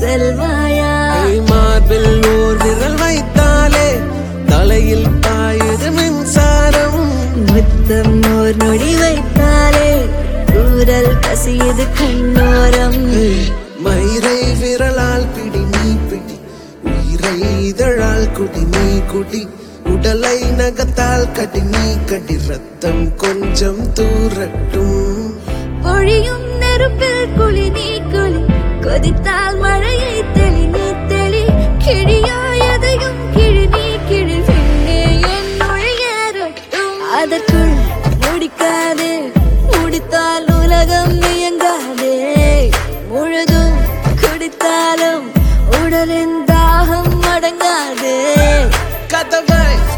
செல்வாயா கை மார்பில் ஓர் விரல் வைத்தாலே தலையில் பாயுது மின்சாரம் முத்தம் ஓர் நொடி வைத்தாலே ஊரல் கசியது கண்ணோரம் மயிரை விரலால் பிடி நீ பிடி உயிரை இதழால் குடி நீ குடி உடலை நகத்தால் கடி நீ கடி ரத்தம் கொஞ்சம் தூரட்டும் பொழியும் நெருப்பில் குளி நீ குளி கொதித்தால் மழையை தெளி நீ தெளி கிழியோ எதையும் கிழி நீ கிழி பெண்ணே என் மொழியேறட்டும் அதற்குள் முடிக்காதே முடித்தால் உலகம் இயங்காதே முழுதும் குடித்தாலும் உடலின் தாகம் அடங்காதே கதவை